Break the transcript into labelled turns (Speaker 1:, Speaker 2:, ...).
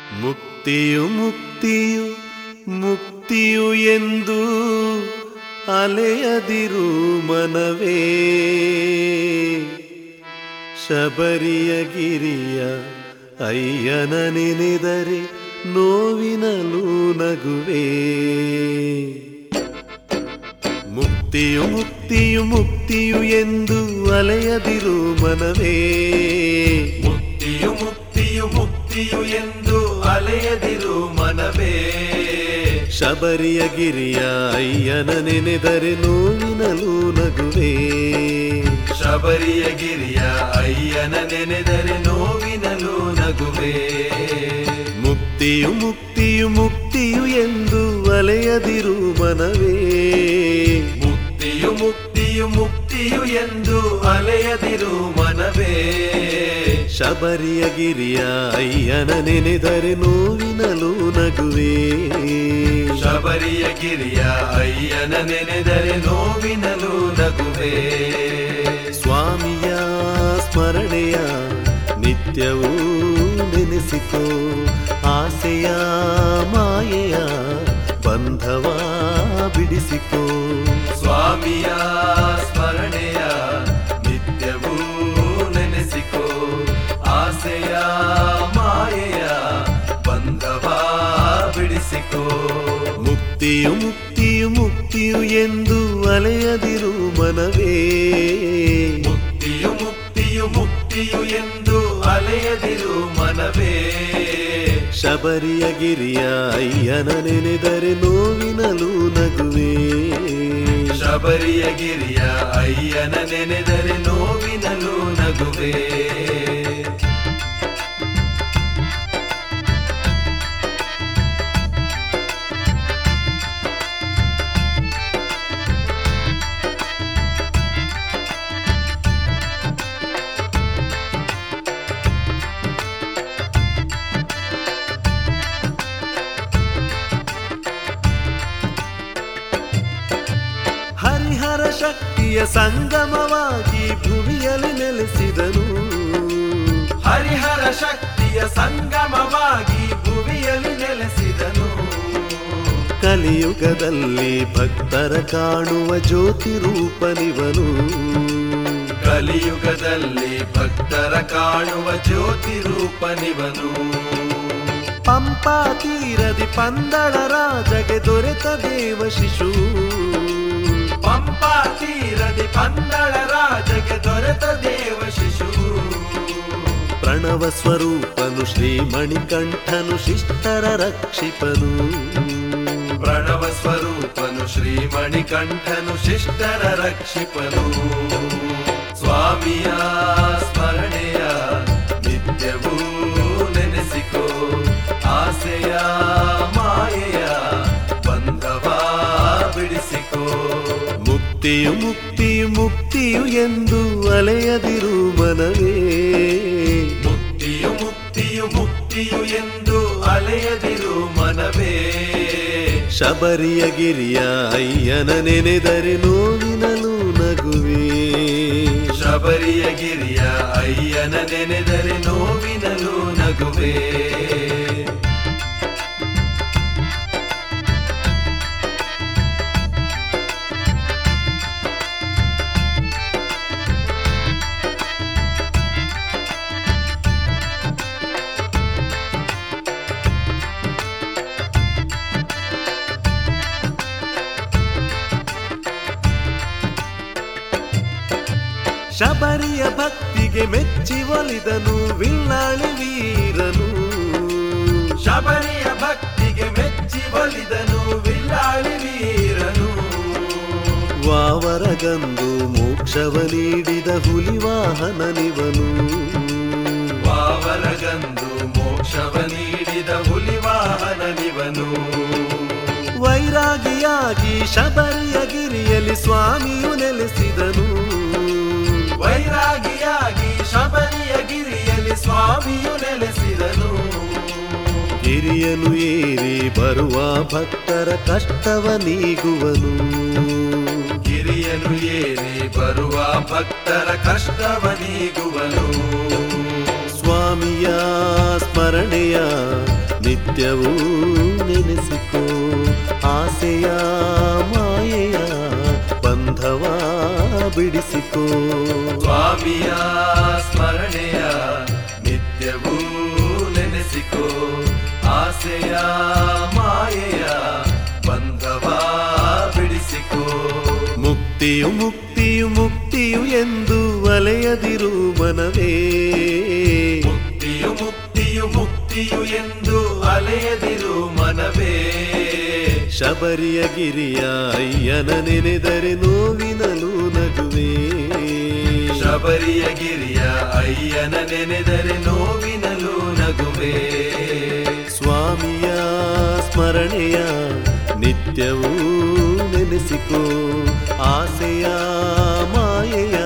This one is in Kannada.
Speaker 1: ಮುಕ್ತಿಯು ಮುಕ್ತಿಯು ಮುಕ್ತಿಯು ಎಂದು ಅಲೆಯದಿರು ಮನವೇ ಶಬರಿಯ ಗಿರಿಯ ಅಯ್ಯನ ನೆನೆದರೆ ನೋವಿನಲು ನಗುವೆ ಮುಕ್ತಿಯು ಮುಕ್ತಿಯು ಮುಕ್ತಿಯು ಎಂದು ಅಲೆಯದಿರು ಮನವೇ
Speaker 2: ಮುಕ್ತಿಯು ಮುಕ್ತಿಯು ಮುಕ್ತಿಯು ಎಂದು ಅಲೆಯದಿರು ಮನವೇ
Speaker 1: ಶಬರಿಯ ಗಿರಿಯ ಅಯ್ಯನ ನೆನೆದರೆ ನೋವಿನಲು ನಗುವೆ
Speaker 2: ಶಬರಿಯ ಗಿರಿಯ ಅಯ್ಯನ ನೆನೆದರೆ ನೋವಿನಲು ನಗುವೆ
Speaker 1: ಮುಕ್ತಿಯು ಮುಕ್ತಿಯು ಮುಕ್ತಿಯು ಎಂದು ಅಲೆಯದಿರು ಮನವೇ
Speaker 2: ಮುಕ್ತಿಯು ಮುಕ್ತಿಯು ಮುಕ್ತಿಯು ಎಂದು ಅಲೆಯದಿರು ಮನವೇ
Speaker 1: ಶಬರಿಯ ಗಿರಿಯ ಅಯ್ಯನ ನೆನೆದರೆ ನೋವಿನಲು ನಗುವೆ
Speaker 2: ಶಬರಿಯ ಗಿರಿಯ ಅಯ್ಯನ ನೆನೆದರೆ ನೋವಿನಲು ನಗುವೆ
Speaker 1: ಸ್ವಾಮಿಯ ಸ್ಮರಣೆಯ ನಿತ್ಯವೂ ನೆನೆಸಿಕೋ ಆಸೆಯ ಮಾಯೆಯ ಬಂಧವ ಬಿಡಿಸಿಕೋ
Speaker 2: ಸ್ವಾಮಿಯ ಸ್ಮರಣೆಯ ನಿತ್ಯವೂ ನೆನೆಸಿಕೋ ಆಸೆಯ ಮಾಯೆಯ ಬಂಧವ ಬಿಡಿಸಿಕೋ
Speaker 1: ಮುಕ್ತಿಯು ಮುಕ್ತಿಯು ಮುಕ್ತಿಯು ಎಂದು ಅಲೆಯದಿರು ಮನವೇ
Speaker 2: ಮುಕ್ತಿಯು ಮುಕ್ತಿಯು ಮುಕ್ತಿಯು ಎಂದು ಅಲೆಯದಿರು ಮನವೇ
Speaker 1: ಶಬರಿಯ ಗಿರಿಯ ಅಯ್ಯನ ನೆನೆದರೆ ನೋವಿನಲು ನಗುವೆ
Speaker 2: ಶಬರಿಯ ಗಿರಿಯ ಅಯ್ಯನ ನೆನೆದರೆ ನೋವಿನಲು ನಗುವೆ
Speaker 1: ಹರಿಹರ ಶಕ್ತಿಯ ಸಂಗಮವಾಗಿ ಭುವಿಯಲ್ಲಿ ನೆಲೆಸಿದನು
Speaker 2: ಹರಿಹರ ಶಕ್ತಿಯ ಸಂಗಮವಾಗಿ ಭುವಿಯಲ್ಲಿ ನೆಲೆಸಿದನು
Speaker 1: ಕಲಿಯುಗದಲ್ಲಿ ಭಕ್ತರ ಕಾಣುವ ಜ್ಯೋತಿ ರೂಪನಿವನು
Speaker 2: ಕಲಿಯುಗದಲ್ಲಿ ಭಕ್ತರ ಕಾಣುವ ಜ್ಯೋತಿ ರೂಪನಿವನು
Speaker 1: ಪಂಪಾ ತೀರದಿ ಪಂದಳ ರಾಜಗೆ ದೊರೆತ ದೇವ ಶಿಶು
Speaker 2: ಪಂಪಾ ತೀರದಿ ಪಂದಳ ರಾಜಗೆ ದೊರೆತ ದೇವ ಶಿಶು
Speaker 1: ಪ್ರಣವ ಸ್ವರೂಪನು ಶ್ರೀ ಮಣಿಕಂಠನು ಶಿಷ್ಟರ ರಕ್ಷಿಪನು
Speaker 2: ಪ್ರಣವ ಸ್ವರೂಪನು ಶ್ರೀ ಮಣಿಕಂಠನು ಶಿಷ್ಟರ ರಕ್ಷಿಪನು ಸ್ವಾಮಿಯ ಸ್ಮರಣೆಯ ನಿತ್ಯವೂ ನೆನೆಸಿಕೋ ಆಸೆಯ ಮಾಯೆಯ ಬಂಧವ ಬಿಡಿಸಿಕೋ
Speaker 1: ಮುಕ್ತಿಯು ಮುಕ್ತಿಯು ಮುಕ್ತಿಯು ಎಂದು ಅಲೆಯದಿರು ಮನವೇ
Speaker 2: ಮುಕ್ತಿಯು ಮುಕ್ತಿಯು ಮುಕ್ತಿಯು ಎಂದು ಅಲೆಯದಿರು ಮನವೇ
Speaker 1: ಶಬರಿಯ ಗಿರಿಯ ಅಯ್ಯನ ನೆನೆದರೆ ನೋವಿನಲು ನಗುವೆ
Speaker 2: ಶಬರಿಯ ಗಿರಿಯ ಅಯ್ಯನ ನೆನೆದರೆ ನೋವಿನಲು ನಗುವೆ
Speaker 1: ಶಬರಿಯ ಭಕ್ತಿಗೆ ಮೆಚ್ಚಿ ಒಲಿದನು ವಿಲ್ಲಾಳಿ ವೀರನು
Speaker 2: ಶಬರಿಯ ಭಕ್ತಿಗೆ ಮೆಚ್ಚಿ ಒಲಿದನು ವಿಲ್ಲಾಳಿ ವೀರನು
Speaker 1: ವಾವರಗಂದು ಮೋಕ್ಷವ ನೀಡಿದ ಹುಲಿವಾಹನನಿವನು
Speaker 2: ವಾವರಗಂದು ಮೋಕ್ಷವ ನೀಡಿದ ಹುಲಿವಾಹನನಿವನು
Speaker 1: ವೈರಾಗಿಯಾಗಿ ಶಬರಿಯ ಗಿರಿಯಲ್ಲಿ ಸ್ವಾಮಿಯು ನೆಲೆಸಿದನು
Speaker 2: ವೈರಾಗಿಯಾಗಿ ಶಬರಿಯ ಗಿರಿಯಲ್ಲಿ ಸ್ವಾಮಿಯು ನೆಲೆಸಿದನು
Speaker 1: ಗಿರಿಯನು ಏರಿ ಬರುವ ಭಕ್ತರ ಕಷ್ಟವ ನೀಗುವನು
Speaker 2: ಗಿರಿಯನು ಏರಿ ಬರುವ ಭಕ್ತರ ಕಷ್ಟವ ನೀಗುವನು
Speaker 1: ಸ್ವಾಮಿಯ ಸ್ಮರಣೆಯ ನಿತ್ಯವೂ ನೆನೆಸಿಕೋ ಆಸೆಯ ಮಾಯೆಯ ಬಂಧವ ಬಿಡಿಸಿಕೋ
Speaker 2: ಸ್ವಾಮಿಯ ಸ್ಮರಣೆಯ ನಿತ್ಯವೂ ನೆನೆಸಿಕೋ ಆಸೆಯ ಮಾಯೆಯ ಬಂಧವ ಬಿಡಿಸಿಕೋ
Speaker 1: ಮುಕ್ತಿಯು ಮುಕ್ತಿಯು ಮುಕ್ತಿಯು ಎಂದು ಅಲೆಯದಿರು ಮನವೇ
Speaker 2: ಮುಕ್ತಿಯು ಮುಕ್ತಿಯು ಮುಕ್ತಿಯು ಎಂದು ಅಲೆಯದಿರು ಮನವೇ
Speaker 1: ಶಬರಿಯ ಗಿರಿಯ ಅಯ್ಯನ ನೆನೆದರೆ ನೋವಿನಲು ನಗುವೆ
Speaker 2: ಶಬರಿಯ ಗಿರಿಯ ಅಯ್ಯನ ನೆನೆದರೆ ನೋವಿನಲು ನಗುವೆ
Speaker 1: ಸ್ವಾಮಿಯ ಸ್ಮರಣೆಯ ನಿತ್ಯವೂ ನೆನೆಸಿಕೋ ಆಸೆಯ ಮಾಯೆಯ